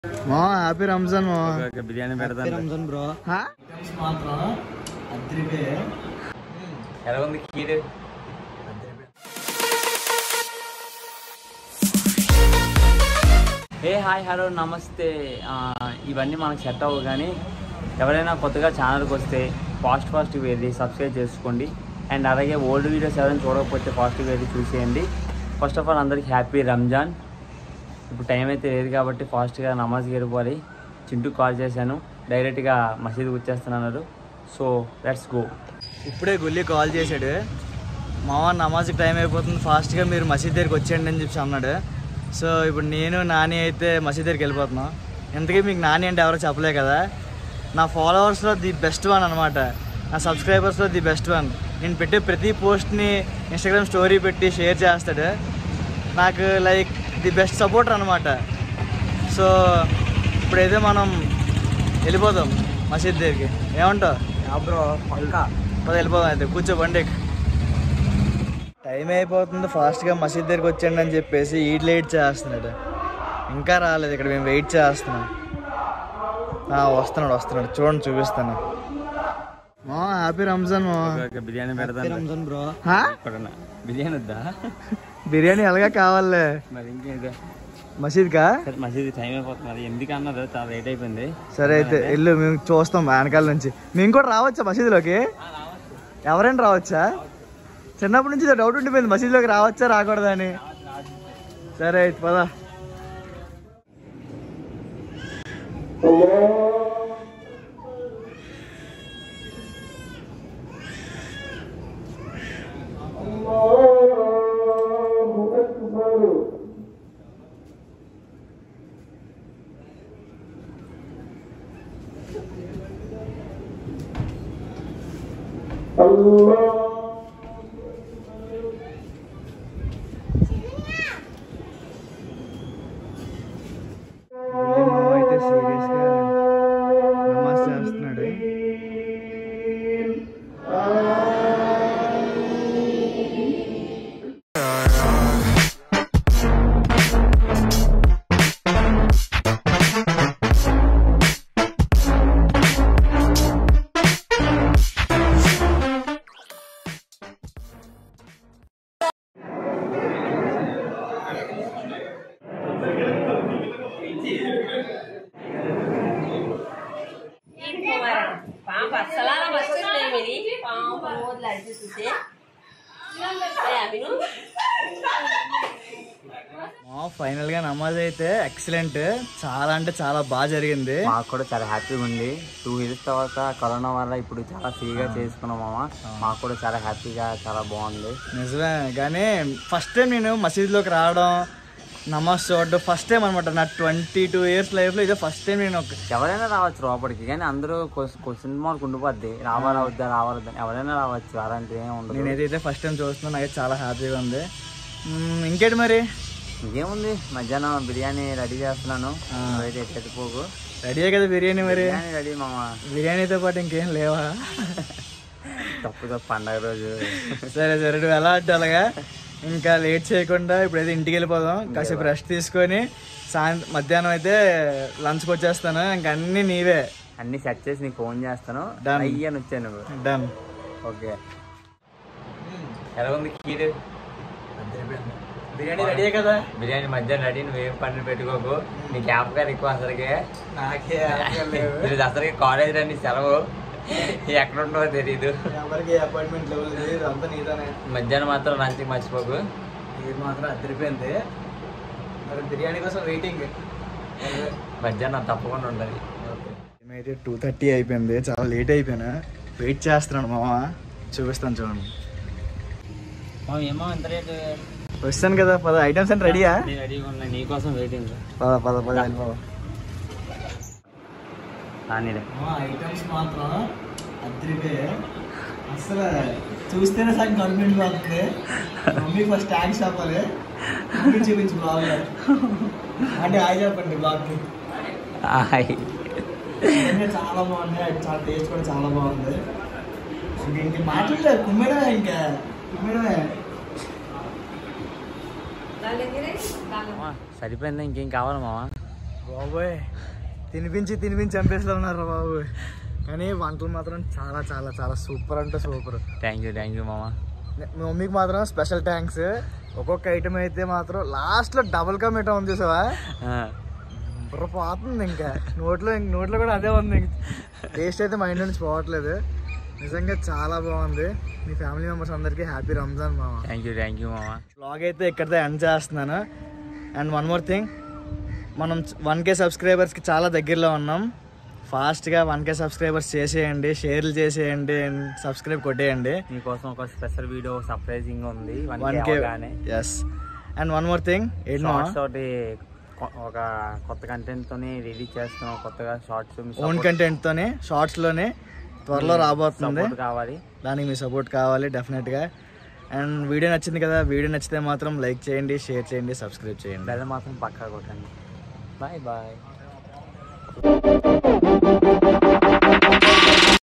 మా హ్యాపీ రంజాన్ మా ఒక బిర్యానీ పెడతాను రంజాన్ బ్రో మాత్రం అద్రిపే ఎలా ఉంది కీర్ ఏ హాయ్ హలో నమస్తే ఆ, ఇవన్నీ మనకు సెట్ అవ్వవు కానీ ఎవరైనా కొత్తగా ఛానల్కి వస్తే ఫాస్ట్ ఫాస్ట్ వెళ్ళి సబ్స్క్రైబ్ చేసుకోండి అండ్ అలాగే ఓల్డ్ వీడియోస్ ఎవరైనా చూడకపోతే ఫాస్ట్ వెళ్ళి చూసేయండి ఫస్ట్ ఆఫ్ ఆల్ అందరికి హ్యాపీ రంజాన్ ఇప్పుడు టైం అయితే లేదు కాబట్టి ఫాస్ట్గా నమాజ్కి వెళ్ళిపోవాలి చింటూ కాల్ చేశాను డైరెక్ట్గా మసీద్కి వచ్చేస్తున్నారు సో లెట్స్ గో ఇప్పుడే గుల్లి కాల్ చేశాడు మామ నమాజ్కి టైం అయిపోతుంది ఫాస్ట్గా మీరు మసీద్ దగ్గరికి వచ్చేయండి అని చెప్పి అన్నాడు సో ఇప్పుడు నేను నాని అయితే మసీద్ దగ్గరికి వెళ్ళిపోతున్నాం ఇంతకీ మీకు నాని అంటే ఎవరో చెప్పలే కదా నా ఫాలోవర్స్లో ది బెస్ట్ వన్ అనమాట నా సబ్స్క్రైబర్స్లో ది బెస్ట్ వన్ నేను పెట్టే ప్రతి పోస్ట్ని ఇన్స్టాగ్రామ్ స్టోరీ పెట్టి షేర్ చేస్తాడు నాకు లైక్ ది బెస్ట్ సపోర్టర్ అనమాట సో ఇప్పుడైతే మనం వెళ్ళిపోదాం మసీద్ దగ్గరికి ఏమంటావు బ్రో పక్కా పద వెళ్ళిపోదాం అయితే కూర్చో బండి టైం అయిపోతుంది ఫాస్ట్గా మసీద్ దగ్గరికి వచ్చండి అని చెప్పేసి ఈడ్ లేట్ చేస్తున్నాడు ఇంకా రాలేదు ఇక్కడ మేము వెయిట్ చేస్తున్నాం ఆ, వస్తున్నాడు వస్తున్నాడు చూడండి చూపిస్తాను మా హ్యాపీ రంజాన్ మా ఒక బిర్యానీ పెడతాను రంజాన్ బ్రో ఎక్కడన్నా బిర్యానీ వద్దా బిర్యానీ ఎలాగా కావాలే మరి ఇంకేదో మసీద్కా సరే మసీద్ టైం అయిపోతుంది మరి ఎందుకు అన్నారు చాలా లేట్ అయిపోయింది సరే అయితే వెళ్ళు మేము చూస్తాం వెనకాల నుంచి మేము కూడా రావచ్చా మసీదులోకి ఎవరైనా రావచ్చా చిన్నప్పటి నుంచి డౌట్ ఉండిపోయింది మసీదులోకి రావచ్చా రాకూడదా అని సరే అయితే పదా అయితే సీరియస్గా నమాజ్ చేస్తున్నాడు పాప అసలాల వస్తుంది మీది పాప రోజులు అడిగి చూస్తే అభిను మా ఫైనల్గా నమాజ్ అయితే ఎక్సలెంట్ చాలా అంటే చాలా బాగా జరిగింది మాకు కూడా చాలా హ్యాపీగా ఉంది టూ ఇయర్స్ తర్వాత కరోనా వల్ల ఇప్పుడు చాలా ఫ్రీగా చేసుకున్నాం మామ మాకు కూడా చాలా హ్యాపీగా చాలా బాగుంది నిజమే కానీ ఫస్ట్ టైం నేను మసీద్లోకి రావడం నమాజ్ చూడడం ఫస్ట్ టైం అనమాట నా ట్వంటీ టూ ఇయర్స్ లైఫ్లో ఇదే ఫస్ట్ టైం నేను ఒక ఎవరైనా రావచ్చు లోపలికి కానీ అందరూ క్వశ్చన్ మార్క్ ఉండిపోద్ది రావాలా వద్దా రావాలద్దా ఎవరైనా రావచ్చు అలాంటివి ఏమి ఉండదు నేనైతే ఫస్ట్ టైం చూస్తున్నాను నాకైతే చాలా హ్యాపీగా ఉంది మ్మ్, ఇంకేంటి మరి ఇంకేముంది మధ్యాహ్నం బిర్యానీ రెడీ చేస్తున్నాను అయితే ఎత్తుపోకు రెడీయే కదా బిర్యానీ మరి బిర్యానీ రెడీ మామ బిర్యానీతో పాటు ఇంకేం లేవా తప్పు తప్పు పండగ రోజు సరే సరే నువ్వు ఎలా అంటే అలాగా ఇంకా లేట్ చేయకుండా ఇప్పుడైతే ఇంటికి వెళ్ళిపోదాం కాసేపు రెస్ట్ తీసుకొని సాయంత్రం మధ్యాహ్నం అయితే లంచ్కి వచ్చేస్తాను ఇంక అన్నీ నీవే అన్ని సెట్ చేసి నీకు ఫోన్ చేస్తాను Done. అయ్యాను వచ్చాను నువ్వు డన్ ఓకే ఎలా ఉంది కీర్ బిర్యానీ రెడీయే కదా బిర్యానీ మధ్యాహ్నం రెడీ నువ్వేం పని పెట్టుకోకు నీ క్యాప్ గారు ఎక్కువ అసలుకే నాకే మీరు అసలుకి కాలేజ్ రండి సెలవు ఎక్కడ ఉండవో తెలీదు ఎవరికి అపాయింట్మెంట్ లెవెల్ లేదు అంతా నీతోనే మధ్యాహ్నం మాత్రం లంచ్కి మర్చిపోకు ఇది మాత్రం అదిరిపోయింది మరి బిర్యానీ కోసం వెయిటింగ్ మధ్యాహ్నం తప్పకుండా ఉండాలి అయితే టూ థర్టీ అయిపోయింది చాలా లేట్ అయిపోయాను వెయిట్ చేస్తున్నాను మామ చూపిస్తాను చూడండి ఏమో ఎంత రేటు వస్తాను కదా పద ఐటమ్స్ అంటే రెడీయా నేను రెడీగా ఉన్నా నీకోసం వెయిటింగ్ పద పద పద వెళ్ళిపో కానీ ఐటమ్స్ మాత్రం అద్దరిపే అసలు చూస్తేనే సగం కన్వీన్ అవుతుంది మమ్మీ ఫస్ట్ ట్యాక్స్ చెప్పాలి మమ్మీ చూపించు బ్లాగ్ అంటే హాయ్ చెప్పండి బ్లాగ్కి ఇవన్నీ చాలా బాగున్నాయి అది చాలా టేస్ట్ కూడా చాలా బాగుంది ఇంక ఇంక మాట్లాడలేదు కుమ్మడమే ఇంకా కుమ్మడమే దాని దగ్గరే దాని సరిపోయిందా ఇంకేం కావాలి మామ బాబోయ్ తినిపించి తినిపించి చంపేస్తున్నారు బాబు కానీ వంటలు మాత్రం చాలా చాలా చాలా సూపర్ అంటే super thank you thank you మామ మీ మమ్మీకి మాత్రం స్పెషల్ థ్యాంక్స్ ఒక్కొక్క ఐటమ్ అయితే మాత్రం లాస్ట్లో డబుల్ కా మిఠా ఉంది చూసావా బుర్ర పోతుంది ఇంకా నోట్లో ఇంక నోట్లో కూడా అదే ఉంది టేస్ట్ అయితే మైండ్ నుంచి పోవట్లేదు నిజంగా చాలా బాగుంది మీ ఫ్యామిలీ మెంబర్స్ అందరికీ హ్యాపీ రంజాన్ మామ థ్యాంక్ యూ థ్యాంక్ యూ మామ బ్లాగ్ అయితే ఇక్కడితో ఎండ్ చేస్తున్నాను అండ్ వన్ మోర్ థింగ్ మనం వన్ కే సబ్స్క్రైబర్స్కి చాలా దగ్గరలో ఉన్నాం ఫాస్ట్గా వన్ కే సబ్స్క్రైబర్స్ చేసేయండి షేర్లు చేసేయండి అండ్ సబ్స్క్రైబ్ కొట్టేయండి మీకోసం ఒక స్పెషల్ వీడియో సర్ప్రైజింగ్ ఉంది వన్ వన్ కే కానీ yes and one more thing ఏంటి షార్ట్స్ తోటి కొ- ఒక కొత్త కంటెంట్ తోని రిలీజ్ చేస్తున్నాం కొత్తగా షార్ట్స్ ఓన్ కంటెంట్తోనే షార్ట్స్లోనే త్వరలో రాబోతుంది సపోర్ట్ కావాలి దానికి మీ సపోర్ట్ కావాలి డెఫినెట్గా అండ్ వీడియో నచ్చింది కదా వీడియో నచ్చితే మాత్రం లైక్ చేయండి షేర్ చేయండి సబ్స్క్రైబ్ చేయండి బెల్ మాత్రం పక్కా కొట్టండి బాయ్ బాయ్